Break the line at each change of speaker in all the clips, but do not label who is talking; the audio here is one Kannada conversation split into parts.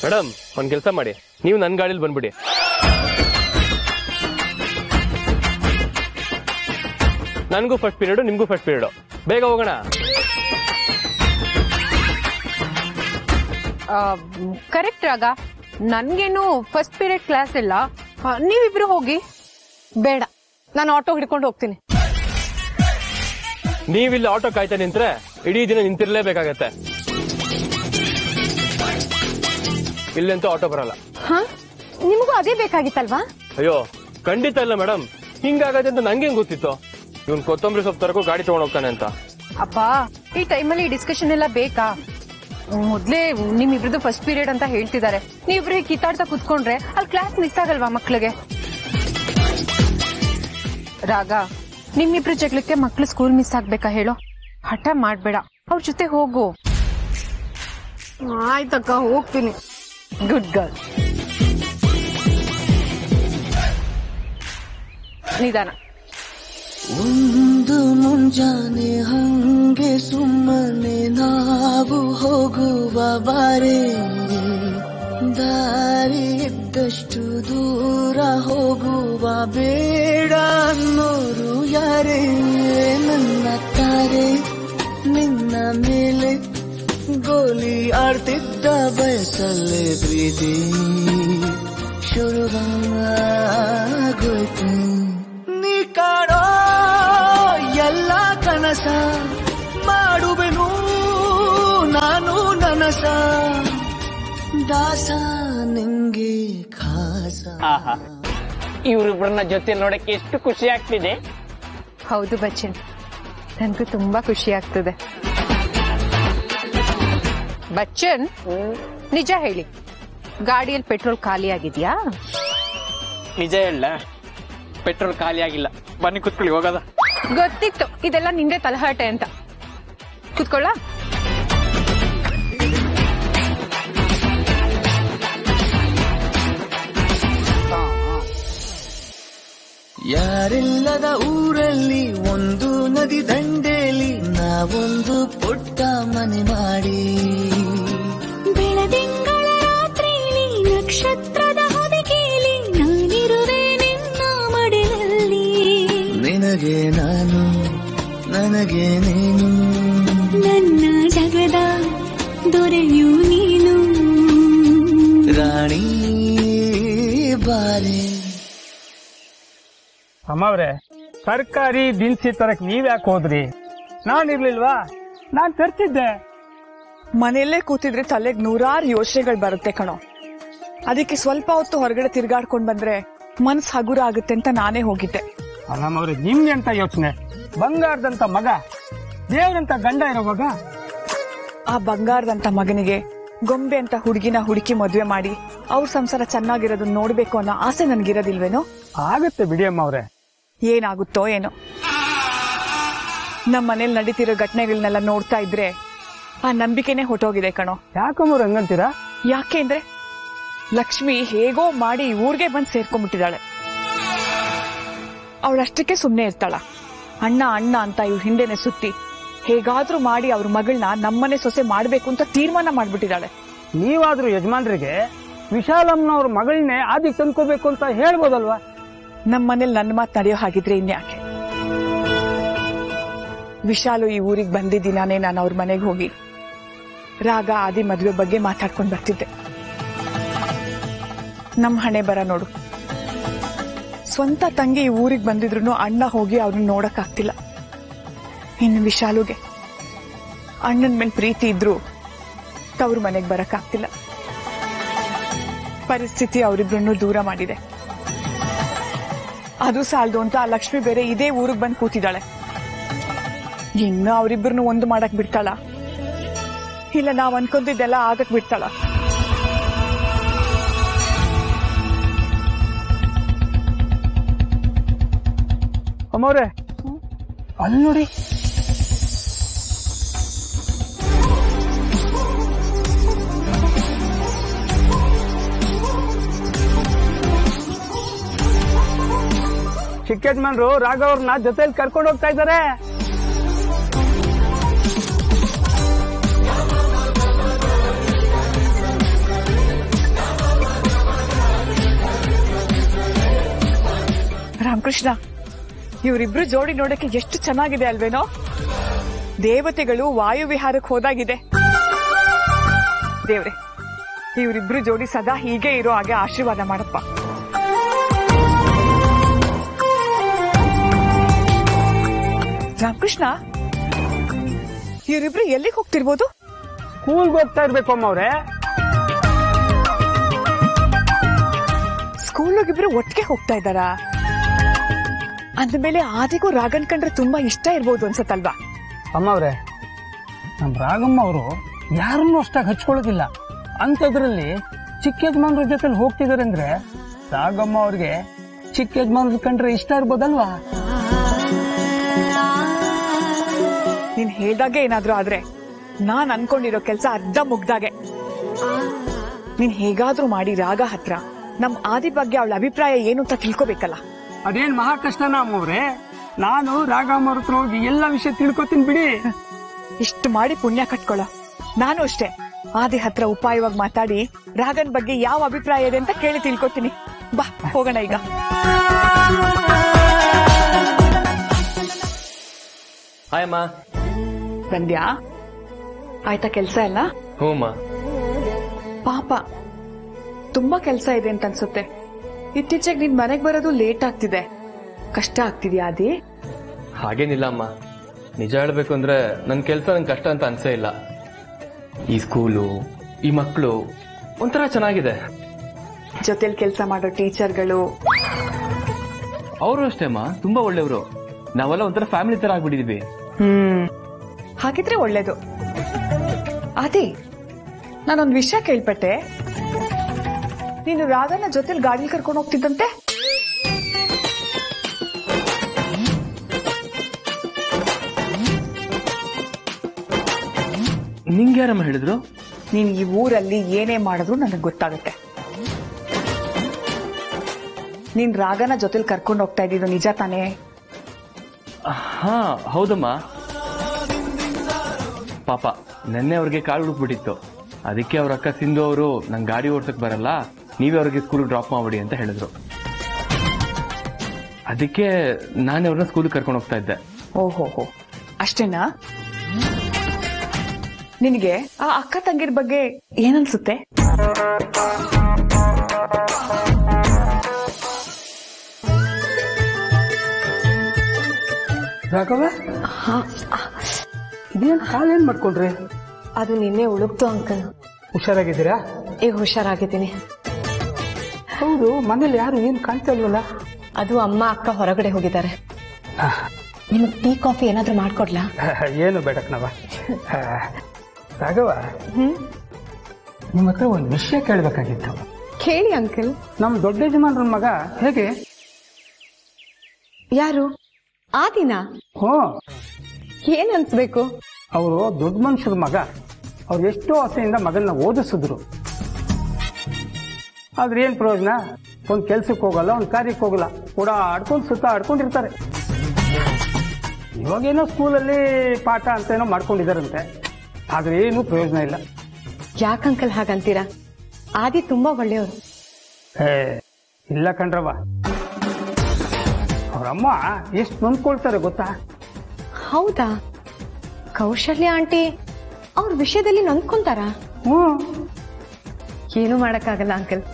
ಮೇಡಮ್ ಒಂದ್ ಕೆಲಸ ಮಾಡಿ ನೀವು ನನ್ನ ಗಾಡಿಲಿ ಬಂದ್ಬಿಡಿ ನನಗೂ ಫಸ್ಟ್ ಪೀರಿಯಡ್ ನಿಮ್ಗೂ ಫಸ್ಟ್ ಪೀರಿಯಡ್ ಬೇಗ ಹೋಗೋಣ
ಕರೆಕ್ಟ್ ರಾಗ ನನ್ಗೇನು ಫಸ್ಟ್ ಪೀರಿಯಡ್ ಕ್ಲಾಸ್ ಇಲ್ಲ ಆ, ನೀವಿಬ್ರು ಹೋಗಿ
ಬೇಡ ನಾನು ಆಟೋ ಹಿಡ್ಕೊಂಡು ಹೋಗ್ತೀನಿ
ನೀವಿಲ್ಲಿ ಆಟೋ ಕಾಯ್ತಾ ನಿಂತ್ರೆ ಇಡೀ ದಿನ ನಿಂತಿರ್ಲೇಬೇಕಾಗತ್ತೆ ಇಲ್ಲಂತೂ ಆಟೋ ಬರಲ್ಲ
ಹಾ ನಿಮಗೂ ಅದೇ ಬೇಕಾಗಿತ್ತಲ್ವಾ
ಅಯ್ಯೋ ಖಂಡಿತ ಇಲ್ಲ ಮೇಡಮ್ ಹಿಂಗಾಗತ್ತೆ ಅಂತ ನಂಗೆ ಗೊತ್ತಿತ್ತು ಇವನ್ ಕೊತ್ತಂಬರಿ ಸೊಪ್ಪು ತರಕು ಗಾಡಿ ತಗೊಂಡ್ ಹೋಗ್ತಾನೆ ಅಂತ
ಅಪ್ಪ ಈ ಟೈಮಲ್ಲಿ ಡಿಸ್ಕಷನ್ ಎಲ್ಲ ಬೇಕಾ ಮೊದ್ಲೇ ನಿಮ್ಮಿಬ್ರದ್ದು ಫಸ್ಟ್ ಪೀರಿಯಡ್ ಅಂತ ಹೇಳ್ತಿದ್ದಾರೆ ನೀವಿಬ್ರು ಹೀಗೆ ಕಿತ್ತಾಡ್ತಾ ಕುತ್ಕೊಂಡ್ರೆ ಅಲ್ಲಿ ಕ್ಲಾಸ್ ಮಿಸ್ ಆಗಲ್ವಾ ಮಕ್ಳಿಗೆ ರಾಗ ನಿಮ್ಮಿಬ್ರ ಜಗಳಕ್ಕೆ ಮಕ್ಳು ಸ್ಕೂಲ್ ಮಿಸ್ ಆಗ್ಬೇಕಾ ಹೇಳೋ ಹಠ ಮಾಡ್ಬೇಡ ಅವ್ರ ಜೊತೆ ಹೋಗು
ಆಯ್ತಕ್ಕ ಹೋಗ್ತೀನಿ
ಗುಡ್ ಗರ್ಲ್ ನಿಧಾನ
ಒಂದು ಮುಂಜಾನೆ ಹಂಗೆ ಸುಮ್ಮನೆ ನಾವು ಹೋಗುವ ಬಾರೆ ದಾರಿ ಇದ್ದಷ್ಟು ದೂರ ಹೋಗುವ ಬೇಡ ಅನ್ನೋರು ಯಾರೇ ನನ್ನ ತಾರೆ ನಿನ್ನ ಮೇಲೆ ಗೋಲಿ ಆಡ್ತಿದ್ದ ಬಯಸಲ್ಲೇ ಪ್ರೀತಿ ಶುರುವಾಗೋಯ್ತು ನೀ ಕಾಡೋ ಎಲ್ಲ ಕನಸ ಮಾಡುವೆನು ನಾನು ನನಸ ದಾಸ ನಿಂಗೆ ಖಾಸ
ಆಹಾ ಇವ್ರಿಬ್ರನ್ನ ಜೊತೆ ನೋಡಕ್ಕೆ ಎಷ್ಟು ಖುಷಿ ಆಗ್ತಿದೆ
ಹೌದು ಬಚ್ಚನ್ ನನಗೂ ತುಂಬಾ ಖುಷಿ ಆಗ್ತದೆ ಬಚ್ಚನ್ ನಿಜ ಹೇಳಿ ಗಾಡಿಯಲ್ಲಿ ಪೆಟ್ರೋಲ್ ಖಾಲಿ ಆಗಿದ್ಯಾ
ನಿಜ ಹೇಳ ಪೆಟ್ರೋಲ್ ಖಾಲಿ ಆಗಿಲ್ಲ ಬನ್ನಿ ಕುತ್ಕೊಳ್ಳಿ ಹೋಗದ
ಗೊತ್ತಿತ್ತು ಇದೆಲ್ಲ ನಿಂದೆ ತಲಹಟೆ ಅಂತ ಕುತ್ಕೊಳ್ಳ
ಯಾರಿಲ್ಲದ ಊರಲ್ಲಿ ಒಂದು ನದಿ ದಂಡೆಯಲ್ಲಿ ನಾವೊಂದು ಪುಟ್ಟ ಮನೆ ಮಾಡಿ
ಬೆಳದಿಂಗಳ ರಾತ್ರಿಲಿ ನಕ್ಷತ್ರದ ಹೊದಿಕೆಯಲ್ಲಿ ನಾನಿರುವೆ ನಿನ್ನ ಮಡಿಲಲ್ಲಿ
ನಿನಗೆ ನಾನು ನನಗೆ ನೀನು
ನನ್ನ ಜಗದ ದೊರೆಯು ನೀನು
ರಾಣಿ ಬಾರೆ
ಅಮ್ಮವ್ರೆ ಸರ್ಕಾರಿ ದಿನಸಿ ತರಕ್ ನೀವ್ ಯಾಕೆ ಹೋದ್ರಿ ನಾನಿರ್ಲಿಲ್ವಾ ನಾನ್ ತರ್ತಿದ್ದೆ
ಮನೆಯಲ್ಲೇ ಕೂತಿದ್ರೆ ತಲೆಗ್ ನೂರಾರು ಯೋಚನೆಗಳು ಬರುತ್ತೆ ಕಣೋ ಅದಕ್ಕೆ ಸ್ವಲ್ಪ ಹೊತ್ತು ಹೊರಗಡೆ ತಿರ್ಗಾಡ್ಕೊಂಡ್ ಬಂದ್ರೆ ಮನ್ಸ್ ಹಗುರ ಆಗುತ್ತೆ ಅಂತ ನಾನೇ ಹೋಗಿದ್ದೆ
ಅಲ್ಲಮ್ಮವ್ರೆ ನಿಮ್ಗೆ ಅಂತ ಯೋಚನೆ ಬಂಗಾರದಂತ ಮಗ ದೇವ್ರಂತ ಗಂಡ ಇರೋವಾಗ
ಆ ಬಂಗಾರದಂತ ಮಗನಿಗೆ ಗೊಂಬೆ ಅಂತ ಹುಡುಗಿನ ಹುಡುಕಿ ಮದ್ವೆ ಮಾಡಿ ಅವ್ರ ಸಂಸಾರ ಚೆನ್ನಾಗಿರೋದನ್ನ ನೋಡ್ಬೇಕು ಅನ್ನೋ ಆಸೆ ನನ್ಗಿರೋದಿಲ್ವೇನೋ
ಆಗುತ್ತೆ ಬಿಡಿ ಅಮ್ಮವ್ರೆ
ಏನಾಗುತ್ತೋ ಏನೋ ನಮ್ಮ ಮನೇಲಿ ನಡೀತಿರೋ ಘಟನೆಗಳನ್ನೆಲ್ಲ ನೋಡ್ತಾ ಇದ್ರೆ ಆ ನಂಬಿಕೆನೆ ಹೊಟ್ಟೋಗಿದೆ ಕಣೋ
ಯಾಕಮ್ಮವ್ರು ಹಂಗಂತೀರಾ
ಯಾಕೆ ಅಂದ್ರೆ ಲಕ್ಷ್ಮಿ ಹೇಗೋ ಮಾಡಿ ಊರ್ಗೆ ಬಂದ್ ಸೇರ್ಕೊಂಡ್ಬಿಟ್ಟಿದ್ದಾಳೆ ಅವಳಷ್ಟಕ್ಕೆ ಸುಮ್ನೆ ಇರ್ತಾಳ ಅಣ್ಣ ಅಣ್ಣ ಅಂತ ಇವ್ರ ಹಿಂದೆನೆ ಸುತ್ತಿ ಹೇಗಾದ್ರೂ ಮಾಡಿ ಅವ್ರ ಮಗಳನ್ನ ನಮ್ಮನೆ ಸೊಸೆ ಮಾಡ್ಬೇಕು ಅಂತ ತೀರ್ಮಾನ ಮಾಡ್ಬಿಟ್ಟಿದ್ದಾಳೆ
ನೀವಾದ್ರೂ ಯಜಮಾನ್ರಿಗೆ ವಿಶಾಲಮ್ಮನವ್ರ ಮಗಳನ್ನೇ ಆದಿಕ್ ತಂದ್ಕೋಬೇಕು ಅಂತ ಹೇಳ್ಬೋದಲ್ವಾ
ನಮ್ಮ ಮನೇಲಿ ನನ್ನ ಮಾತು ನಡೆಯೋ ಹಾಗಿದ್ರೆ ಇನ್ಯಾಕೆ ವಿಶಾಲು ಈ ಊರಿಗೆ ಬಂದಿದ್ದೀನಾನೇ ನಾನು ಅವ್ರ ಮನೆಗೆ ಹೋಗಿ ರಾಗ ಆದಿ ಮದುವೆ ಬಗ್ಗೆ ಮಾತಾಡ್ಕೊಂಡ್ ಬರ್ತಿದ್ದೆ ನಮ್ ಹಣೆ ಬರ ನೋಡು ಸ್ವಂತ ತಂಗಿ ಈ ಊರಿಗೆ ಬಂದಿದ್ರು ಅಣ್ಣ ಹೋಗಿ ಅವ್ರನ್ನ ನೋಡಕ್ ಆಗ್ತಿಲ್ಲ ಇನ್ನು ವಿಶಾಲುಗೆ ಅಣ್ಣನ ಮೇಲೆ ಪ್ರೀತಿ ಇದ್ರು ತವ್ರ ಮನೆಗೆ ಬರಕ್ ಆಗ್ತಿಲ್ಲ ಪರಿಸ್ಥಿತಿ ಅವರಿಬ್ಬರನ್ನು ದೂರ ಮಾಡಿದೆ ಅದು ಸಾಲದು ಅಂತ ಆ ಲಕ್ಷ್ಮಿ ಬೇರೆ ಇದೇ ಊರಿಗೆ ಬಂದು ಕೂತಿದ್ದಾಳೆ ಇನ್ನು ಅವರಿಬ್ಬರನ್ನು ಒಂದು ಮಾಡಕ್ ಬಿಡ್ತಾಳ ಇಲ್ಲ ನಾವ್ ಅನ್ಕೊಂತಿದ್ದೆಲ್ಲ ಆಗಕ್ ಬಿಡ್ತಾಳ
ಅಮ್ಮವ್ರೆ ಅಲ್ಲಿ ನೋಡಿ ಚಿಕ್ಕ ಯಜಮಾನ್ರು ರಾಘವ್ರನ್ನ ಜೊತೆಲಿ ಕರ್ಕೊಂಡು ಹೋಗ್ತಾ ಇದ್ದಾರೆ
ರಾಮಕೃಷ್ಣ ಇವರಿಬ್ರು ಜೋಡಿ ನೋಡಕ್ಕೆ ಎಷ್ಟು ಚೆನ್ನಾಗಿದೆ ಅಲ್ವೇನೋ ದೇವತೆಗಳು ವಾಯು ವಿಹಾರಕ್ಕೆ ಹೋದಾಗಿದೆ ದೇವ್ರೆ ಇವರಿಬ್ರು ಜೋಡಿ ಸದಾ ಹೀಗೆ ಇರೋ ಹಾಗೆ ಆಶೀರ್ವಾದ ಮಾಡಪ್ಪ ರಾಮಕೃಷ್ಣ ಇವರಿಬ್ರು ಎಲ್ಲಿಗೆ ಹೋಗ್ತಿರ್ಬೋದು
ಸ್ಕೂಲ್ಗೆ ಹೋಗ್ತಾ ಇರ್ಬೇಕು ಅಮ್ಮ ಅವ್ರೆ
ಸ್ಕೂಲ್ಗಿಬ್ರು ಒಟ್ಟಿಗೆ ಹೋಗ್ತಾ ಇದ್ದಾರಾ ಅಂದಮೇಲೆ ಆದಿಗೂ ರಾಗನ್ ಕಂಡ್ರೆ ತುಂಬಾ ಇಷ್ಟ ಇರ್ಬೋದು ಅನ್ಸತ್ತಲ್ವಾ
ಅಮ್ಮ ಅವ್ರೆ ನಮ್ಮ ರಾಗಮ್ಮ ಅವರು ಯಾರನ್ನೂ ಅಷ್ಟಾಗಿ ಹಚ್ಕೊಳ್ಳೋದಿಲ್ಲ ಅಂಥದ್ರಲ್ಲಿ ಚಿಕ್ಕ ಯಜಮಾನ್ರ ಜೊತೆಲಿ ಹೋಗ್ತಿದಾರೆ ಅಂದ್ರೆ ರಾಗಮ್ಮ ಅವ್ರಿಗೆ ಚಿಕ್ಕ ಯಜಮಾನ್ರ ಕಂಡ್ರೆ ಇಷ್ಟ ಇರ್ಬೋದಲ್ವಾ
ನೀನ್ ಹೇಳ್ದಾಗೆ ಏನಾದ್ರೂ ಆದ್ರೆ ನಾನ್ ಅನ್ಕೊಂಡಿರೋ ಕೆಲ್ಸ ಅರ್ಧ ಮುಗ್ದಾಗೆ ನೀನ್ ಹೇಗಾದ್ರೂ ಮಾಡಿ ರಾಗ ಹತ್ರ ನಮ್ ಆದಿ ಬಗ್ಗೆ ಅವಳ ಅಭಿಪ್ರಾಯ ಏನು ಅಂತ ತಿಳ್ಕೊಬೇಕಲ್ಲ
ಅದೇನ್ ಮಹಾ ಕಷ್ಟನಾ ಅಮ್ಮ ಅವ್ರೆ ನಾನು ರಾಗಮ್ಮ ಅವ್ರ ಹತ್ರ ಹೋಗಿ ಎಲ್ಲ ವಿಷಯ ತಿಳ್ಕೊತೀನಿ ಬಿಡಿ
ಇಷ್ಟು ಮಾಡಿ ಪುಣ್ಯ ಕಟ್ಕೊಳ್ಳೋ ನಾನು ಅಷ್ಟೇ ಆದಿ ಹತ್ರ ಉಪಾಯವಾಗಿ ಮಾತಾಡಿ ರಾಗನ್ ಬಗ್ಗೆ ಯಾವ ಅಭಿಪ್ರಾಯ ಇದೆ ಅಂತ ಕೇಳಿ ತಿಳ್ಕೊತೀನಿ ಬಾ ಹೋಗೋಣ ಈಗ
ಹಾಯ್ ಅಮ್ಮ
ಬಂದ್ಯಾ ಆಯ್ತಾ ಕೆಲ್ಸ ಎಲ್ಲ
ಹ್ಞೂ ಅಮ್ಮ
ಪಾಪ ತುಂಬಾ ಕೆಲ್ಸ ಇದೆ ಅಂತ ಅನ್ಸುತ್ತೆ ಇತ್ತೀಚೆಗೆ ನಿನ್ ಮನೆಗ್ ಬರೋದು ಲೇಟ್ ಆಗ್ತಿದೆ ಕಷ್ಟ ಆಗ್ತಿದ್ಯಾ ಆದಿ
ಹಾಗೇನಿಲ್ಲ ಅಮ್ಮ ನಿಜ ಹೇಳ್ಬೇಕು ಅಂದ್ರೆ ನನ್ನ ಕೆಲಸ ನಂಗೆ ಕಷ್ಟ ಅಂತ ಅನ್ಸೇ ಇಲ್ಲ ಈ ಸ್ಕೂಲು ಈ ಮಕ್ಕಳು ಒಂಥರ ಚೆನ್ನಾಗಿದೆ
ಜೊತೆಲಿ ಕೆಲಸ ಮಾಡೋ ಟೀಚರ್ಗಳು
ಅವರು ಅಷ್ಟೇ ಅಮ್ಮ ತುಂಬಾ ಒಳ್ಳೆಯವರು ನಾವೆಲ್ಲ ಒಂಥರ ಫ್ಯಾಮಿಲಿ ತರ ಆಗ್ಬಿಟ್ಟಿದೀವಿ
ಹ್ಮ್ ಹಾಗಿದ್ರೆ ಒಳ್ಳೇದು ಆದಿ ನಾನೊಂದ್ ವಿಷಯ ಕೇಳ್ಪಟ್ಟೆ ನೀನು ರಾಗನ ಜೊತೆಲಿ ಗಾಡಿ ಕರ್ಕೊಂಡು ಹೋಗ್ತಿದ್ದಂತೆ
ನಿಂಗೆ ಯಾರಮ್ಮ ಹೇಳಿದ್ರು
ನೀನ್ ಈ ಊರಲ್ಲಿ ಏನೇ ಮಾಡಿದ್ರು ನನಗೆ ಗೊತ್ತಾಗುತ್ತೆ ನೀನ್ ರಾಗನ ಜೊತೆಲಿ ಕರ್ಕೊಂಡು ಹೋಗ್ತಾ ಇದ್ದಿದ್ದು ನಿಜ ತಾನೇ
ಹಾ ಹೌದಮ್ಮ ಪಾಪ ನೆನ್ನೆ ಅವ್ರಿಗೆ ಕಾಲು ಹುಡುಕ್ಬಿಟ್ಟಿತ್ತು ಅದಕ್ಕೆ ಅವ್ರ ಅಕ್ಕ ಸಿಂಧು ಅವರು ನಂಗೆ ಗಾಡಿ ಓಡ್ಸಕ್ ಬರಲ್ಲ ನೀವೇ ಅವ್ರಿಗೆ ಸ್ಕೂಲ್ ಡ್ರಾಪ್ ಮಾಡ್ಬಿಡಿ ಅಂತ ಹೇಳಿದ್ರು ಅದಕ್ಕೆ ನಾನೇ ಅವ್ರನ್ನ ಸ್ಕೂಲ್ ಕರ್ಕೊಂಡು ಹೋಗ್ತಾ ಇದ್ದೆ
ಓಹೋ ಹೋ ಅಷ್ಟೇನಾ ನಿನಗೆ ಆ ಅಕ್ಕ ತಂಗಿರ ಬಗ್ಗೆ ಏನನ್ಸುತ್ತೆ
ರಾಘವ ಇದೇನ್ ಕಾಲೇನ್ ಮಾಡ್ಕೊಂಡ್ರಿ
ಅದು ನಿನ್ನೆ ಉಳುಕ್ತು ಅಂಕಲ್
ಹುಷಾರಾಗಿದ್ದೀರಾ
ಈಗ ಹುಷಾರಾಗಿದ್ದೀನಿ
ಹೌದು ಮನೇಲಿ ಯಾರು ಏನ್ ಕಾಣ್ತಾ ಇಲ್ವಲ್ಲ
ಅದು ಅಮ್ಮ ಅಕ್ಕ ಹೊರಗಡೆ ಹೋಗಿದ್ದಾರೆ ನಿಮಗೆ ಟೀ ಕಾಫಿ ಏನಾದ್ರೂ ಮಾಡ್ಕೊಡ್ಲಾ
ಏನು ಬೇಡಕ್ನವ ರಾಘವ ನಿಮ್ಮ ಹತ್ರ ಒಂದು ವಿಷಯ ಕೇಳಬೇಕಾಗಿತ್ತು
ಕೇಳಿ ಅಂಕಲ್
ನಮ್ ದೊಡ್ಡ ಯಜಮಾನ್ರ ಮಗ ಹೇಗೆ
ಯಾರು ಆ ದಿನ
ಹ್ಞೂ
ಏನ್ ಅನ್ಸ್ಬೇಕು
ಅವರು ದೊಡ್ಡ ಮನುಷ್ಯರ ಮಗ ಅವ್ರು ಎಷ್ಟೋ ಆಸೆಯಿಂದ ಮಗನ್ನ ಓದಿಸಿದ್ರು ಆದ್ರೆ ಏನ್ ಪ್ರಯೋಜನ ಒಂದ್ ಕೆಲ್ಸಕ್ಕೆ ಹೋಗಲ್ಲ ಒಂದ್ ಕಾರ್ಯಕ್ಕೆ ಹೋಗಲ್ಲ ಕೂಡ ಆಡ್ಕೊಂಡು ಸುತ್ತ ಆಡ್ಕೊಂಡಿರ್ತಾರೆ ಇವಾಗೇನೋ ಸ್ಕೂಲಲ್ಲಿ ಪಾಠ ಅಂತ ಏನೋ ಮಾಡ್ಕೊಂಡಿದಾರಂತೆ ಆದ್ರೆ ಏನೂ ಪ್ರಯೋಜನ ಇಲ್ಲ
ಯಾಕೆ ಅಂಕಲ್ ಹಾಗಂತೀರಾ ಆದಿ ತುಂಬಾ ಒಳ್ಳೆಯವರು
ಏ ಇಲ್ಲ ಕಣ್ರವ್ವ ಅವ್ರಮ್ಮ ಎಷ್ಟು ನೊಂದ್ಕೊಳ್ತಾರೆ ಗೊತ್ತಾ
ಹೌದಾ ಕೌಶಲ್ಯ ಆಂಟಿ ಅವ್ರ ವಿಷಯದಲ್ಲಿ ನೊಂದ್ಕೊಂತಾರ
ಹ್ಞೂ
ಏನು ಮಾಡಕ್ಕಾಗಲ್ಲ ಅಂಕಲ್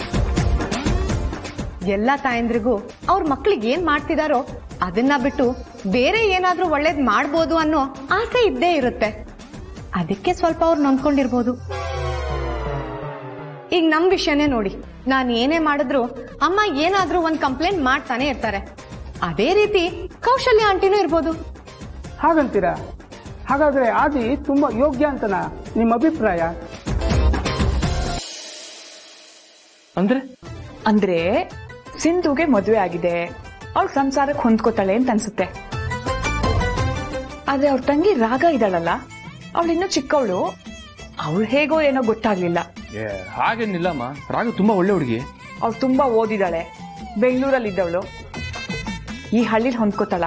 ಎಲ್ಲಾ ತಾಯಂದ್ರಿಗೂ ಅವ್ರ ಮಕ್ಳಿಗೆ ಏನ್ ಮಾಡ್ತಿದಾರೋ ಅದನ್ನ ಬಿಟ್ಟು ಬೇರೆ ಏನಾದ್ರೂ ಒಳ್ಳೇದ್ ಮಾಡ್ಬೋದು ಅನ್ನೋ ಆಸೆ ಇದ್ದೇ ಇರುತ್ತೆ ಅದಕ್ಕೆ ಸ್ವಲ್ಪ ಅವ್ರು ನೊಂದ್ಕೊಂಡಿರ್ಬೋದು ಈಗ ನಮ್ ವಿಷಯನೇ ನೋಡಿ ನಾನ್ ಏನೇ ಮಾಡಿದ್ರು ಅಮ್ಮ ಏನಾದ್ರೂ ಒಂದ್ ಕಂಪ್ಲೇಂಟ್ ಮಾಡ್ತಾನೆ ಇರ್ತಾರೆ ಅದೇ ರೀತಿ ಕೌಶಲ್ಯ ಆಂಟಿನೂ ಇರ್ಬೋದು
ಹಾಗಂತೀರಾ ಹಾಗಾದ್ರೆ ಆದಿ ತುಂಬಾ ಯೋಗ್ಯ ಅಂತನಾ ನಿಮ್ಮ ಅಭಿಪ್ರಾಯ
ಅಂದ್ರೆ
ಅಂದ್ರೆ ಸಿಂಧುಗೆ ಮದುವೆ ಆಗಿದೆ ಅವಳು ಸಂಸಾರಕ್ಕೆ ಹೊಂದ್ಕೋತಾಳೆ ಅಂತ ಅನ್ಸುತ್ತೆ ಆದ್ರೆ ಅವ್ರ ತಂಗಿ ರಾಗ ಇದ್ದಾಳಲ್ಲ ಅವಳಿನ್ನೂ ಚಿಕ್ಕವಳು ಅವಳು ಹೇಗೋ ಏನೋ ಗೊತ್ತಾಗ್ಲಿಲ್ಲ
ಏ, ಹಾಗೇನಿಲ್ಲಮ್ಮ ರಾಗ ತುಂಬಾ ಒಳ್ಳೆ ಹುಡುಗಿ
ಅವಳು ತುಂಬಾ ಓದಿದಾಳೆ ಬೆಂಗಳೂರಲ್ಲಿ ಇದ್ದವಳು ಈ ಹಳ್ಳಿಲಿ ಹೊಂದ್ಕೋತಾಳ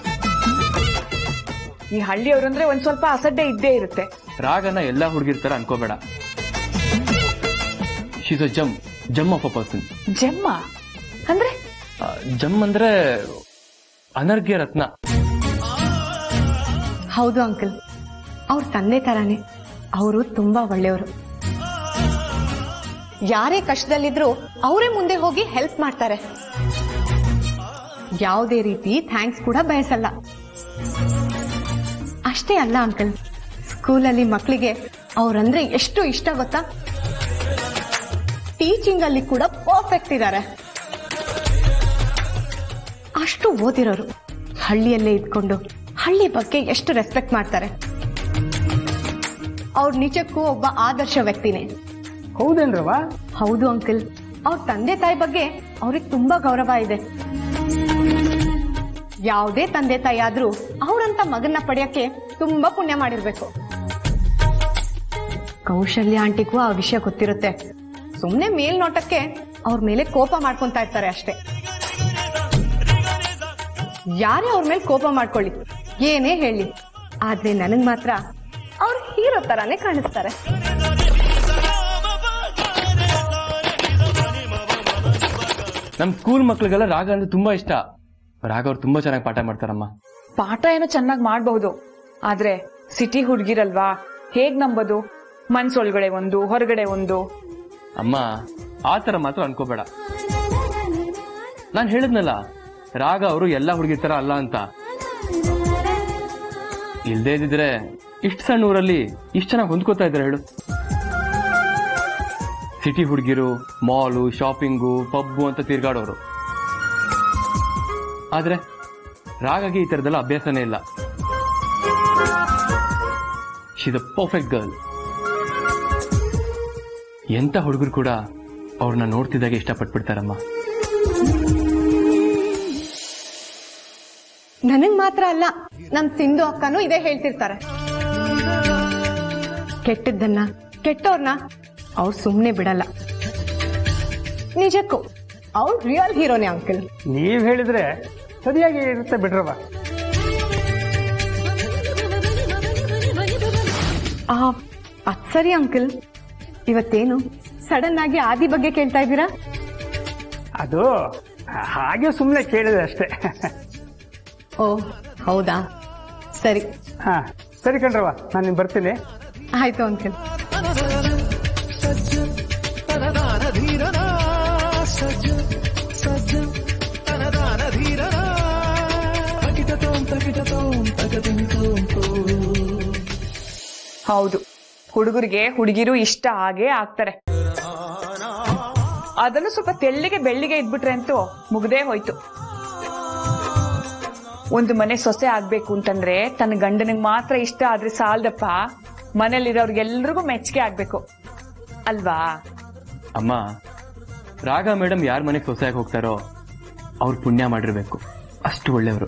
ಈ ಹಳ್ಳಿಯವ್ರಂದ್ರೆ ಒಂದ್ ಸ್ವಲ್ಪ ಅಸಡ್ಡೆ ಇದ್ದೇ ಇರುತ್ತೆ
ರಾಗನ ಎಲ್ಲಾ ಹುಡುಗಿರ್ ತರ ಅನ್ಕೋಬೇಡ she's a gem gem of a person
ಜಮ್ಮ ಅಂದ್ರೆ
ಆ, ಜಮ್ ಅಂದ್ರೆ ಅನರ್ಘ್ಯ ರತ್ನ
ಹೌದು ಅಂಕಲ್ ಅವ್ರ ತಂದೆ ತರಾನೇ ಅವರು ತುಂಬಾ ಒಳ್ಳೆಯವರು ಯಾರೇ ಕಷ್ಟದಲ್ಲಿದ್ರು ಅವರೇ ಮುಂದೆ ಹೋಗಿ ಹೆಲ್ಪ್ ಮಾಡ್ತಾರೆ ಯಾವುದೇ ರೀತಿ ಥ್ಯಾಂಕ್ಸ್ ಕೂಡ ಬಯಸಲ್ಲ ಅಷ್ಟೇ ಅಲ್ಲ ಅಂಕಲ್ ಸ್ಕೂಲಲ್ಲಿ ಮಕ್ಕಳಿಗೆ ಅವ್ರಂದ್ರೆ ಎಷ್ಟು ಇಷ್ಟ ಗೊತ್ತಾ ಟೀಚಿಂಗ್ ಅಲ್ಲಿ ಕೂಡ ಪರ್ಫೆಕ್ಟ್ ಇದ್ದಾರೆ ಅಷ್ಟು ಓದಿರೋರು ಹಳ್ಳಿಯಲ್ಲೇ ಇದ್ಕೊಂಡು ಹಳ್ಳಿ ಬಗ್ಗೆ ಎಷ್ಟು ರೆಸ್ಪೆಕ್ಟ್ ಮಾಡ್ತಾರೆ ಅವ್ರ ನಿಜಕ್ಕೂ ಒಬ್ಬ ಆದರ್ಶ ವ್ಯಕ್ತಿನೇ
ಹೌದೇನ್ರವ
ಹೌದು ಅಂಕಲ್ ಅವ್ರ ತಂದೆ ತಾಯಿ ಬಗ್ಗೆ ಅವ್ರಿಗೆ ತುಂಬಾ ಗೌರವ ಇದೆ ಯಾವುದೇ ತಂದೆ ತಾಯಿ ಆದ್ರೂ ಅವ್ರಂತ ಮಗನ್ನ ಪಡೆಯಕ್ಕೆ ತುಂಬಾ ಪುಣ್ಯ ಮಾಡಿರ್ಬೇಕು ಕೌಶಲ್ಯ ಆಂಟಿಗೂ ಆ ವಿಷಯ ಗೊತ್ತಿರುತ್ತೆ ಸುಮ್ನೆ ಮೇಲ್ನೋಟಕ್ಕೆ ಅವ್ರ ಮೇಲೆ ಕೋಪ ಮಾಡ್ಕೊಂತಾ ಇರ್ತಾರೆ ಅಷ್ಟೇ ಯಾರೇ ಅವ್ರ ಮೇಲೆ ಕೋಪ ಮಾಡ್ಕೊಳ್ಳಿ ಏನೇ ಹೇಳಿ ಆದ್ರೆ ನನಗ್ ಮಾತ್ರ ಅವ್ರ ಹೀರೋ ತರಾನೇ ಕಾಣಿಸ್ತಾರೆ
ನಮ್ ಸ್ಕೂಲ್ ಮಕ್ಳಿಗೆಲ್ಲ ರಾಗ ಅಂದ್ರೆ ತುಂಬಾ ಇಷ್ಟ ರಾಗ ಅವ್ರು ತುಂಬಾ ಚೆನ್ನಾಗಿ ಪಾಠ ಮಾಡ್ತಾರಮ್ಮ
ಪಾಠ ಏನೋ ಚೆನ್ನಾಗಿ ಮಾಡಬಹುದು ಆದ್ರೆ ಸಿಟಿ ಹುಡ್ಗಿರಲ್ವಾ ಹೇಗ್ ನಂಬೋದು ಮನ್ಸೊಳಗಡೆ ಒಂದು ಹೊರಗಡೆ ಒಂದು
ಅಮ್ಮ ಆ ತರ ಮಾತ್ರ ಅನ್ಕೋಬೇಡ ನಾನ್ ಹೇಳಿದ್ನಲ್ಲ ರಾಗ ಅವರು ಎಲ್ಲಾ ಹುಡುಗಿರ್ ತರ ಅಲ್ಲ ಅಂತ ಇಲ್ದೇ ಇದ್ದಿದ್ರೆ ಇಷ್ಟು ಸಣ್ಣ ಊರಲ್ಲಿ ಇಷ್ಟು ಚೆನ್ನಾಗಿ ಹೊಂದ್ಕೋತಾ ಇದ್ರೆ ಹೇಳು ಸಿಟಿ ಹುಡುಗಿರು ಮಾಲು ಶಾಪಿಂಗು ಪಬ್ಬು ಅಂತ ತಿರ್ಗಾಡೋರು ಆದ್ರೆ ರಾಗಗೆ ಈ ತರದೆಲ್ಲ ಅಭ್ಯಾಸನೇ ಇಲ್ಲ ಶಿ ದ ಪರ್ಫೆಕ್ಟ್ ಗರ್ಲ್ ಎಂತ ಹುಡುಗರು ಕೂಡ ಅವ್ರನ್ನ ನೋಡ್ತಿದ್ದಾಗೆ ಇಷ್ಟಪಟ್ಬಿಡ್ತಾರಮ್ಮ
ನನಗ್ ಮಾತ್ರ ಅಲ್ಲ ನಮ್ ಸಿಂಧು ಅಕ್ಕನೂ ಇದೇ ಹೇಳ್ತಿರ್ತಾರೆ ಕೆಟ್ಟದ್ದನ್ನ ಕೆಟ್ಟವ್ರನ್ನ ಅವ್ರು ಸುಮ್ನೆ ಬಿಡಲ್ಲ ನಿಜಕ್ಕೂ ಅವ್ರು ರಿಯಲ್ ಹೀರೋನೇ ಅಂಕಲ್
ನೀವ್ ಹೇಳಿದ್ರೆ ಸರಿಯಾಗಿ ಇರುತ್ತೆ ಬಿಡ್ರವ
ಆ ಅದ್ ಸರಿ ಅಂಕಲ್ ಇವತ್ತೇನು ಸಡನ್ ಆಗಿ ಆದಿ ಬಗ್ಗೆ ಕೇಳ್ತಾ ಇದ್ದೀರಾ
ಅದು ಹಾಗೆ ಸುಮ್ಮನೆ ಕೇಳಿದೆ ಅಷ್ಟೇ
ಓ ಹೌದಾ ಸರಿ
ಹಾ ಸರಿ ಕಣ್ರವ ನಾನು ಬರ್ತೀನಿ
ಆಯ್ತು ಅಂಕಲ್
ಹೌದು ಹುಡುಗರಿಗೆ ಹುಡುಗಿರು ಇಷ್ಟ ಆಗೇ ಆಗ್ತಾರೆ ಅದನ್ನು ಸ್ವಲ್ಪ ತೆಳ್ಳಿಗೆ ಬೆಳ್ಳಿಗೆ ಇದ್ಬಿಟ್ರೆ ಅಂತೂ ಮುಗ್ದೇ ಹೋಯ್ತು ಒಂದು ಮನೆ ಸೊಸೆ ಆಗ್ಬೇಕು ಅಂತಂದ್ರೆ ತನ್ನ ಗಂಡನಿಗೆ ಮಾತ್ರ ಇಷ್ಟ ಆದ್ರೆ ಸಾಲ್ದಪ್ಪ ಮನೇಲಿರೋರ್ಗೆಲ್ರಿಗೂ ಮೆಚ್ಚುಗೆ ಆಗ್ಬೇಕು ಅಲ್ವಾ
ಅಮ್ಮ ರಾಗ ಮೇಡಮ್ ಯಾರ ಮನೆಗೆ ಸೊಸೆಯಾಗಿ ಹೋಗ್ತಾರೋ ಅವ್ರು ಪುಣ್ಯ ಮಾಡಿರ್ಬೇಕು ಅಷ್ಟು ಒಳ್ಳೆಯವರು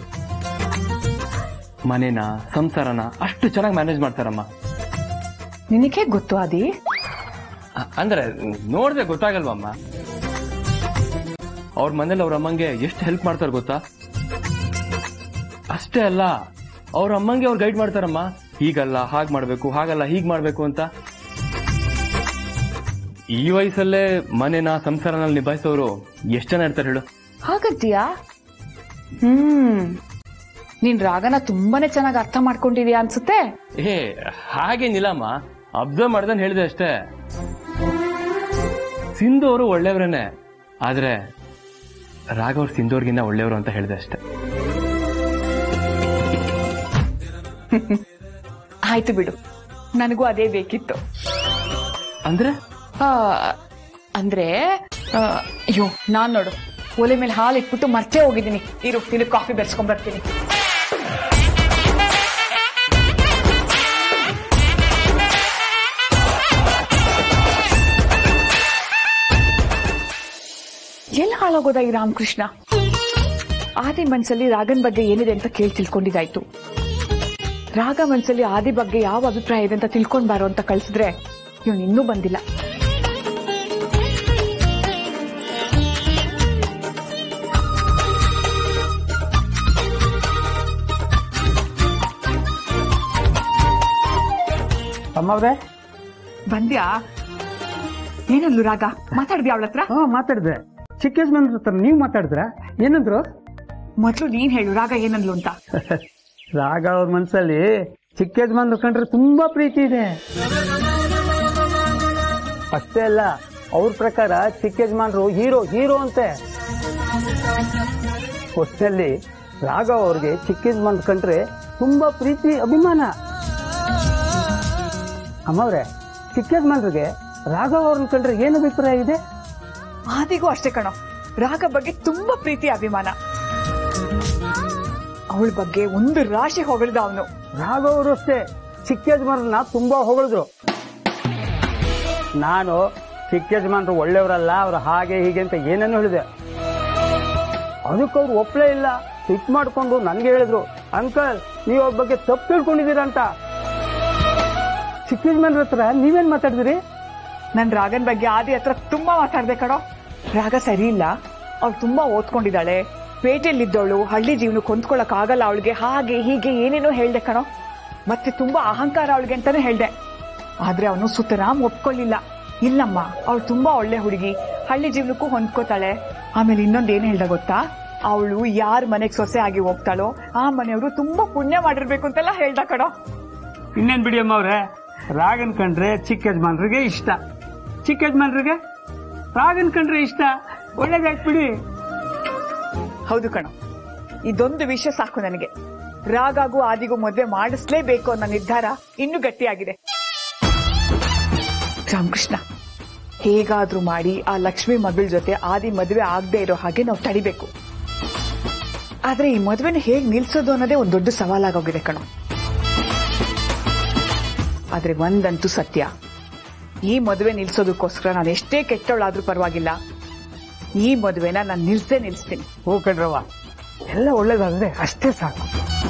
ಮನೇನ ಸಂಸಾರನ ಅಷ್ಟು ಚೆನ್ನಾಗಿ ಮ್ಯಾನೇಜ್ ಮಾಡ್ತಾರಮ್ಮ
ನಿನಗೆ ಗೊತ್ತು ಆದಿ
ಅ- ಅಂದ್ರೆ ನೋಡಿದ್ರೆ ಗೊತ್ತಾಗಲ್ವಮ್ಮ ಅವ್ರ ಮನೇಲಿ ಅವ್ರ ಅಮ್ಮಂಗೆ ಎಷ್ಟು ಹೆಲ್ಪ್ ಮಾಡ್ತಾರೆ ಗೊತ್ತಾ ಅಷ್ಟೇ ಅಲ್ಲ ಅವ್ರ ಅಮ್ಮಂಗೆ ಅವ್ರು ಗೈಡ್ ಮಾಡ್ತಾರಮ್ಮ ಹೀಗಲ್ಲ ಹಾಗ್ ಮಾಡ್ಬೇಕು ಹಾಗಲ್ಲ ಹೀಗ್ ಮಾಡ್ಬೇಕು ಅಂತ ಈ ವಯಸ್ಸಲ್ಲೇ ಮನೆನ ಸಂಸಾರನಲ್ಲಿ ನಿಭಾಯಿಸೋರು ಎಷ್ಟು ಜನ ಇರ್ತಾರೆ ಹೇಳು
ಹಾಗಂತೀಯಾ ಹ್ಮ್ ನೀನ್ ರಾಗನ ತುಂಬಾನೇ ಚೆನ್ನಾಗಿ ಅರ್ಥ ಮಾಡ್ಕೊಂಡಿದ್ಯಾ ಅನ್ಸುತ್ತೆ
ಏ ಹಾಗೇನಿಲ್ಲಮ್ಮ ಅಬ್ಸರ್ವ್ ಮಾಡ್ದನ್ ಹೇಳಿದೆ ಅಷ್ಟೇ ಸಿಂಧು ಅವರು ಒಳ್ಳೆಯವ್ರೇನೆ ಆದ್ರೆ ರಾಘವ್ರು ಸಿಂಧೋರ್ಗಿನ್ನ ಒಳ್ಳೆಯವರು ಅಂತ ಹೇಳಿದೆ ಅಷ್ಟೇ
ಆಯ್ತು ಬಿಡು ನನಗೂ ಅದೇ ಬೇಕಿತ್ತು
ಅಂದ್ರೆ
ಆ, ಅಂದ್ರೆ ಆ, ಅಯ್ಯೋ ನಾನ್ ನೋಡು ಒಲೆ ಮೇಲೆ ಹಾಲು ಇಟ್ಬಿಟ್ಟು ಮರ್ತೇ ಹೋಗಿದ್ದೀನಿ ಇರು ಇಲ್ಲಿ ಕಾಫಿ ಬೆರೆಸ್ಕೊಂಡ್ ಬರ್ತೀನಿ ಎಲ್ಲಿ ಹಾಳಾಗೋದ ಈ ರಾಮಕೃಷ್ಣ ಆದಿ ಮನ್ಸಲ್ಲಿ ರಾಗನ್ ಬಗ್ಗೆ ಏನಿದೆ ಅಂತ ಕೇಳಿ ತಿಳ್ಕೊಂಡಿದ್ದಾಯ್ತು ರಾಗ ಮನ್ಸಲ್ಲಿ ಆದಿ ಬಗ್ಗೆ ಯಾವ ಅಭಿಪ್ರಾಯ ಇದೆ ಅಂತ ತಿಳ್ಕೊಂಡ್ ಬಾರೋ ಅಂತ ಕಳ್ಸಿದ್ರೆ ಇವನು ಇನ್ನೂ ಬಂದಿಲ್ಲ
ಅಮ್ಮವ್ರೆ
ಬಂದ್ಯಾ ಏನಂದ್ಲು ರಾಗ ಮಾತಾಡ್ದ್ಯಾ ಅವಳ ಹತ್ರ
ಹಾ ಮಾತಾಡಿದೆ ಚಿಕ್ಕ ಯಜಮಾನ್ರ ಹತ್ರ ನೀವು ಮಾತಾಡಿದ್ರ ಏನಂದ್ರು
ಮೊದ್ಲು ನೀನ್ ಹೇಳು ರಾಗ ಏನಂದ್ಲು ಅಂತ
ರಾಗ ಅವ್ರ ಮನ್ಸಲ್ಲಿ ಚಿಕ್ಕ ಯಜಮಾನ್ರು ಕಂಡ್ರೆ ತುಂಬಾ ಪ್ರೀತಿ ಇದೆ ಅಷ್ಟೇ ಅಲ್ಲ ಅವ್ರ ಪ್ರಕಾರ ಚಿಕ್ಕ ಯಜಮಾನ್ರು ಹೀರೋ ಹೀರೋ ಅಂತೆ ಒಟ್ಟಿನಲ್ಲಿ ರಾಘವ್ ಅವ್ರಿಗೆ ಚಿಕ್ಕ ಯಜಮಾನ್ರು ಕಂಡ್ರೆ ತುಂಬಾ ಪ್ರೀತಿ ಅಭಿಮಾನ ಅಮ್ಮವ್ರೆ ಚಿಕ್ಕ ಯಜಮಾನ್ರಿಗೆ ರಾಘವ್ ಅವ್ರನ್ನ ಕಂಡ್ರೆ ಏನು ಅಭಿಪ್ರಾಯ ಇದೆ
ಆದಿಗೂ ಅಷ್ಟೇ ಕಣೋ ರಾಗ ಬಗ್ಗೆ ತುಂಬಾ ಪ್ರೀತಿ ಅಭಿಮಾನ ಅವಳ ಬಗ್ಗೆ ಒಂದು ರಾಶಿ ಹೊಗಳ್ದ ಅವನು
ರಾಘವ್ ಅವರು ಅಷ್ಟೇ ಚಿಕ್ಕ ಯಜಮಾನ್ರನ್ನ ತುಂಬಾ ಹೊಗಳಿದ್ರು ನಾನು ಚಿಕ್ಕ ಯಜಮಾನ್ರು ಒಳ್ಳೆಯವರಲ್ಲ ಅವ್ರು ಹಾಗೆ ಹೀಗೆ ಅಂತ ಏನೇನು ಹೇಳಿದೆ ಅದಕ್ಕೆ ಅವ್ರು ಒಪ್ಪಲೇ ಇಲ್ಲ ಸಿಟ್ ಮಾಡ್ಕೊಂಡು ನನ್ಗೆ ಹೇಳಿದ್ರು ಅಂಕಲ್ ನೀವು ಅವ್ರ ಬಗ್ಗೆ ತಪ್ಪು ತಿಳ್ಕೊಂಡಿದ್ದೀರಾ ಅಂತ ಚಿಕ್ಕ ಯಜಮಾನ್ರ ಹತ್ರ ನೀವೇನ್ ಮಾತಾಡಿದ್ರಿ
ನನ್ ರಾಗನ್ ಬಗ್ಗೆ ಆದಿ ಹತ್ರ ತುಂಬಾ ಮಾತಾಡ್ದೆ ಕಣೋ ರಾಗ ಸರಿ ಇಲ್ಲ ಅವ್ಳು ತುಂಬಾ ಓದ್ಕೊಂಡಿದ್ದಾಳೆ ಪೇಟೆಯಲ್ಲಿದ್ದವಳು ಹಳ್ಳಿ ಜೀವನಕ್ಕೆ ಹೊಂದ್ಕೊಳಕ್ ಆಗಲ್ಲ ಅವಳಿಗೆ ಹಾಗೆ ಹೀಗೆ ಏನೇನೋ ಹೇಳ್ದೆ ಕಣೋ ಮತ್ತೆ ತುಂಬಾ ಅಹಂಕಾರ ಅವಳಿಗೆ ಅಂತಾನೆ ಹೇಳ್ದೆ ಆದ್ರೆ ಅವನು ಸುತರಾಮ್ ಒಪ್ಕೊಳ್ಳಿಲ್ಲ ಇಲ್ಲಮ್ಮ ಅವಳು ತುಂಬಾ ಒಳ್ಳೆ ಹುಡುಗಿ ಹಳ್ಳಿ ಜೀವನಕ್ಕೂ ಹೊಂದ್ಕೋತಾಳೆ ಆಮೇಲೆ ಇನ್ನೊಂದ್ ಏನ್ ಹೇಳ್ದ ಗೊತ್ತಾ ಅವಳು ಯಾರ್ ಮನೆಗ್ ಸೊಸೆ ಆಗಿ ಹೋಗ್ತಾಳೋ ಆ ಮನೆಯವರು ತುಂಬಾ ಪುಣ್ಯ ಮಾಡಿರ್ಬೇಕು ಅಂತೆಲ್ಲ ಹೇಳ್ದ ಕಣೋ
ಇನ್ನೇನ್ ಬಿಡಿ ಅಮ್ಮ ಅವ್ರೆ ರಾಗನ್ ಕಂಡ್ರೆ ಚಿಕ್ಕ ಯಜಮಾನ್ರಿಗೆ ಇಷ್ಟ ಚಿಕ್ಕ ಯಜಮಾನ್ರಿಗೆ ರಾಗನ್ ಕಂಡ್ರೆ ಇಷ್ಟ ಒಳ್ಳೇದಾಯ್ತು ಬಿಡಿ
ಹೌದು ಕಣ ಇದೊಂದು ವಿಷಯ ಸಾಕು ನನಗೆ ರಾಗಾಗೂ ಆದಿಗೂ ಮದ್ವೆ ಮಾಡಿಸ್ಲೇಬೇಕು ಅನ್ನೋ ನಿರ್ಧಾರ ಇನ್ನೂ ಗಟ್ಟಿಯಾಗಿದೆ ರಾಮಕೃಷ್ಣ ಹೇಗಾದ್ರೂ ಮಾಡಿ ಆ ಲಕ್ಷ್ಮಿ ಮಗಳ ಜೊತೆ ಆದಿ ಮದುವೆ ಆಗದೆ ಇರೋ ಹಾಗೆ ನಾವು ತಡಿಬೇಕು ಆದ್ರೆ ಈ ಮದುವೆನ ಹೇಗ್ ನಿಲ್ಸೋದು ಅನ್ನೋದೇ ಒಂದು ದೊಡ್ಡ ಸವಾಲಾಗೋಗಿದೆ ಕಣ ಆದ್ರೆ ಒಂದಂತೂ ಸತ್ಯ ಈ ಮದುವೆ ನಿಲ್ಸೋದಕ್ಕೋಸ್ಕರ ನಾನು ಎಷ್ಟೇ ಕೆಟ್ಟವಳಾದ್ರೂ ಪರವಾಗಿಲ್ಲ ಈ ಮದುವೆನ ನಾನು ನಿಲ್ಸೇ ನಿಲ್ಸ್ತೀನಿ
ಹೂ ಕಣ್ರವ್ವ ಎಲ್ಲ ಒಳ್ಳೇದಾದ್ರೆ ಅಷ್ಟೇ ಸಾಕು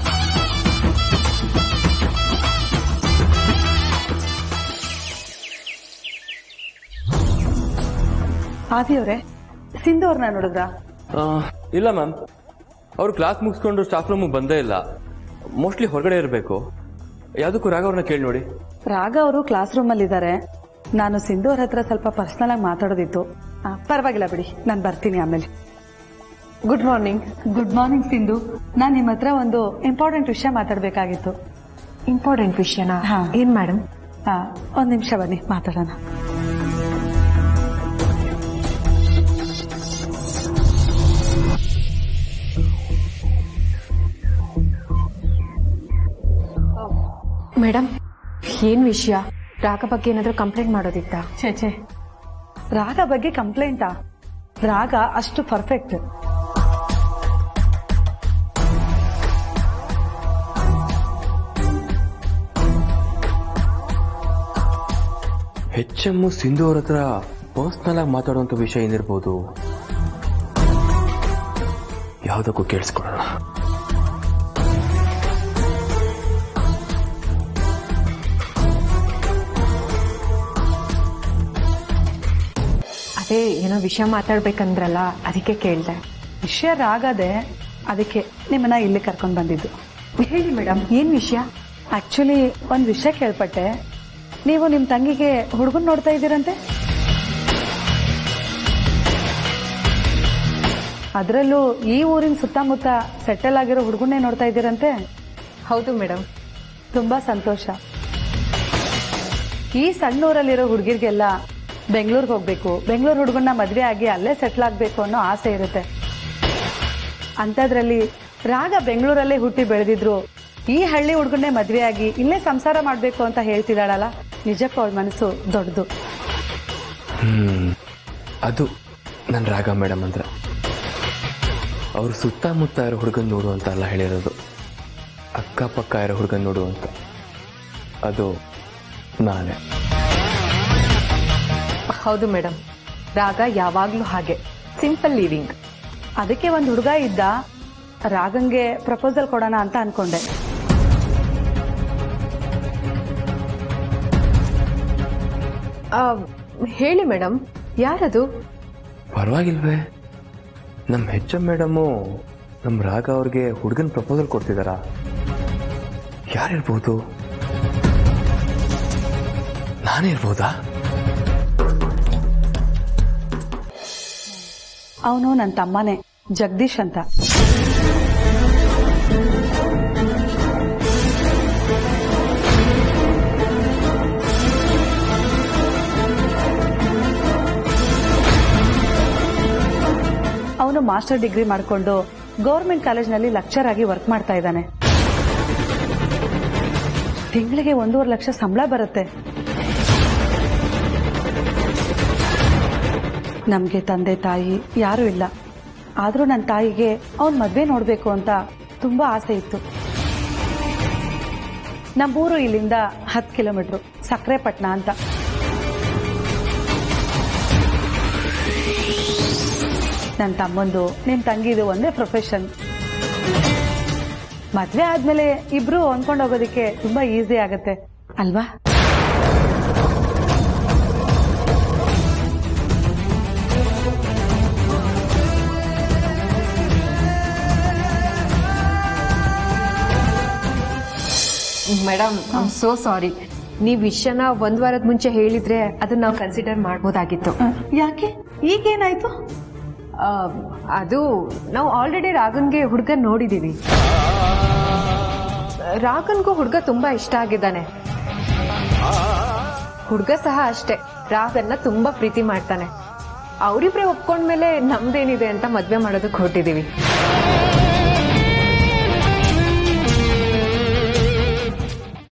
ಆದಿಯವ್ರೆ ಸಿಂಧು ಅವ್ರನ್ನ ನೋಡಿದ್ರಾ
ಆ, ಇಲ್ಲ ಮ್ಯಾಮ್ ಅವ್ರು ಕ್ಲಾಸ್ ಮುಗಿಸ್ಕೊಂಡು ಸ್ಟಾಫ್ ರೂಮಿಗೆ ಬಂದೇ ಇಲ್ಲ ಮೋಸ್ಟ್ಲಿ ಹೊರಗಡೆ ಇರಬೇಕು ಯಾವುದಕ್ಕೂ ರಾಘವ್ರನ್ನ ಕೇಳಿ ನೋಡಿ
ರಾಗ ಅವರು ಕ್ಲಾಸ್ ರೂಮ್ ಅಲ್ಲಿ ಇದ್ದಾರೆ ನಾನು ಸಿಂಧು ಅವ್ರ ಹತ್ರ ಸ್ವಲ್ಪ ಪರ್ಸನಲ್ ಆಗಿ ಮಾತಾಡೋದಿತ್ತು ಆ, ಪರವಾಗಿಲ್ಲ ಬಿಡಿ ನಾನು ಬರ್ತೀನಿ ಆಮೇಲೆ good morning good morning Sindhu ನಾನು ನಿಮ್ಮ ಹತ್ರ ಒಂದು ಇಂಪಾರ್ಟೆಂಟ್ ವಿಷಯ ಮಾತಾಡಬೇಕಾಗಿತ್ತು
ಇಂಪಾರ್ಟೆಂಟ್ ವಿಷಯನಾ
ಹಾ.
ಏನ್ ಮೇಡಮ್
ಒಂದು ನಿಮಿಷ ಬನ್ನಿ ಮಾತಾಡೋಣ
ಮೇಡಮ್ ಏನ್ ವಿಷಯ ರಾಗ ಬಗ್ಗೆ ಏನಾದ್ರೂ ಕಂಪ್ಲೇಂಟ್ ಮಾಡೋದಿತ್ತಾ
ಛೇ ಛೇ ರಾಗ ಬಗ್ಗೆ ಕಂಪ್ಲೇಂಟಾ ರಾಗ ಅಷ್ಟು ಪರ್ಫೆಕ್ಟ್
ಹೆಚ್ ಎಮ್ ಸಿಂಧು ಅವ್ರ ಹತ್ರ ಪರ್ಸ್ನಲ್ ಆಗಿ ಮಾತಾಡುವಂತ ವಿಷಯ ಏನಿರ್ಬೋದು ಯಾವುದಕ್ಕೂ ಕೇಳಿಸ್ಕೊಳ್ಳೋಣ
ಅದೇ ಏನೋ ವಿಷಯ ಮಾತಾಡ್ಬೇಕಂದ್ರಲ್ಲ ಅದಕ್ಕೆ ಕೇಳ್ದೆ
ವಿಷಯ ರಾಗದೆ ಅದಕ್ಕೆ ನಿಮ್ಮನ್ನ ಇಲ್ಲಿ ಕರ್ಕೊಂಡು ಬಂದಿದ್ದು
ಹೇಳಿ ಮೇಡಮ್ ಏನ್ ವಿಷಯ
ಆಕ್ಚುಲಿ ಒಂದ್ ವಿಷಯ ಕೇಳ್ಪಟ್ಟೆ ನೀವು ನಿಮ್ ತಂಗಿಗೆ ಹುಡುಗನ್ ನೋಡ್ತಾ ಇದ್ದೀರಂತೆ ಅದರಲ್ಲೂ ಈ ಊರಿನ ಸುತ್ತಮುತ್ತ ಸೆಟಲ್ ಆಗಿರೋ ಹುಡುಗನ್ನೇ ನೋಡ್ತಾ ಇದ್ದೀರಂತೆ
ಹೌದು ಮೇಡಮ್
ತುಂಬಾ ಸಂತೋಷ ಈ ಸಣ್ಣೂರಲ್ಲಿರೋ ಹುಡುಗಿರ್ಗೆಲ್ಲ ಬೆಂಗಳೂರಿಗೆ ಹೋಗ್ಬೇಕು ಬೆಂಗಳೂರು ಹುಡುಗನ್ನ ಮದ್ವೆ ಆಗಿ ಅಲ್ಲೇ ಸೆಟ್ಲ್ ಆಗ್ಬೇಕು ಅನ್ನೋ ಆಸೆ ಇರುತ್ತೆ ಅಂಥದ್ರಲ್ಲಿ ರಾಗ ಬೆಂಗಳೂರಲ್ಲೇ ಹುಟ್ಟಿ ಬೆಳೆದಿದ್ರು ಈ ಹಳ್ಳಿ ಹುಡುಗನ್ನೇ ಮದ್ವೆ ಆಗಿ ಇಲ್ಲೇ ಸಂಸಾರ ಮಾಡ್ಬೇಕು ಅಂತ ಹೇಳ್ತಿದ್ದಾಳಲ್ಲ ನಿಜಕ್ಕೂ ಅವಳ ಮನಸ್ಸು ದೊಡ್ಡದು
ಹ್ಮ್ ಅದು ನನ್ನ ರಾಗ ಮೇಡಮ್ ಅಂದ್ರೆ ಅವ್ರು ಸುತ್ತಮುತ್ತ ಇರೋ ಹುಡುಗನ್ ನೋಡು ಅಂತ ಅಲ್ಲ ಹೇಳಿರೋದು ಅಕ್ಕಪಕ್ಕ ಇರೋ ಹುಡುಗನ್ ನೋಡು ಅಂತ ಅದು ನಾನೇ
ಹೌದು ಮೇಡಮ್ ರಾಗ ಯಾವಾಗ್ಲೂ ಹಾಗೆ ಸಿಂಪಲ್ ಲಿವಿಂಗ್
ಅದಕ್ಕೆ ಒಂದು ಹುಡುಗ ಇದ್ದ ರಾಗಂಗೆ ಪ್ರಪೋಸಲ್ ಕೊಡೋಣ ಅಂತ ಅನ್ಕೊಂಡೆ
ಹೇಳಿ ಮೇಡಮ್ ಯಾರದು
ಪರವಾಗಿಲ್ವೇ ನಮ್ಮ ಹೆಚ್ ಎಂ ಮೇಡಮು ನಮ್ಮ ರಾಗ ಅವ್ರಿಗೆ ಹುಡುಗನ್ ಪ್ರಪೋಸಲ್ ಕೊಡ್ತಿದಾರಾ ಯಾರಿರ್ಬೋದು ನಾನೇ ಇರ್ಬೋದಾ
ಅವನು ನನ್ನ ತಮ್ಮನೇ ಜಗದೀಶ್ ಅಂತ ಅವನು ಮಾಸ್ಟರ್ ಡಿಗ್ರಿ ಮಾಡಿಕೊಂಡು ಗೌರ್ಮೆಂಟ್ ಕಾಲೇಜ್ನಲ್ಲಿ ಲೆಕ್ಚರ್ ಆಗಿ ವರ್ಕ್ ಮಾಡ್ತಾ ಇದ್ದಾನೆ ತಿಂಗಳಿಗೆ ಒಂದೂವರೆ ಲಕ್ಷ ಸಂಬಳ ಬರುತ್ತೆ ನಮಗೆ ತಂದೆ ತಾಯಿ ಯಾರೂ ಇಲ್ಲ ಆದರೂ ನನ್ನ ತಾಯಿಗೆ ಅವನ್ ಮದ್ವೆ ನೋಡಬೇಕು ಅಂತ ತುಂಬಾ ಆಸೆ ಇತ್ತು ನಮ್ಮೂರು ಇಲ್ಲಿಂದ ಹತ್ತು ಕಿಲೋಮೀಟ್ರು ಸಕ್ರೆಪಟ್ನ ಅಂತ ನನ್ನ ತಮ್ಮಂದು ನಿನ್ ತಂಗಿದು ಒಂದೇ ಪ್ರೊಫೆಷನ್ ಮದ್ವೆ ಆದ್ಮೇಲೆ ಇಬ್ರು ಹೊಂದ್ಕೊಂಡು ಹೋಗೋದಕ್ಕೆ ತುಂಬಾ ಈಸಿ ಆಗತ್ತೆ ಅಲ್ವಾ
ಮೇಡಮ್ ಐಮ್ ಸೋ ಸಾರಿ ನೀವ್ ವಿಷಯನ ಒಂದ್ ವಾರದ ಮುಂಚೆ ಹೇಳಿದ್ರೆ ಅದನ್ನ ನಾವು ಕನ್ಸಿಡರ್ ಮಾಡ್ಬೋದಾಗಿತ್ತು
ಯಾಕೆ ಈಗೇನಾಯ್ತು
ಆ, ಅದು ನಾವು ಆಲ್ರೆಡಿ ರಾಗನ್ಗೆ ಹುಡುಗ ನೋಡಿದೀವಿ ರಾಗನ್ಗೂ ಹುಡುಗ ತುಂಬಾ ಇಷ್ಟ ಆಗಿದ್ದಾನೆ ಹುಡುಗ ಸಹ ಅಷ್ಟೇ ರಾಗನ್ನ ತುಂಬಾ ಪ್ರೀತಿ ಮಾಡ್ತಾನೆ ಅವರಿಬ್ರೆ ಒಪ್ಕೊಂಡ್ಮೇಲೆ ನಮ್ದೇನಿದೆ ಅಂತ ಮದ್ವೆ ಮಾಡೋದಕ್ಕೆ ಹೊರಟಿದೀವಿ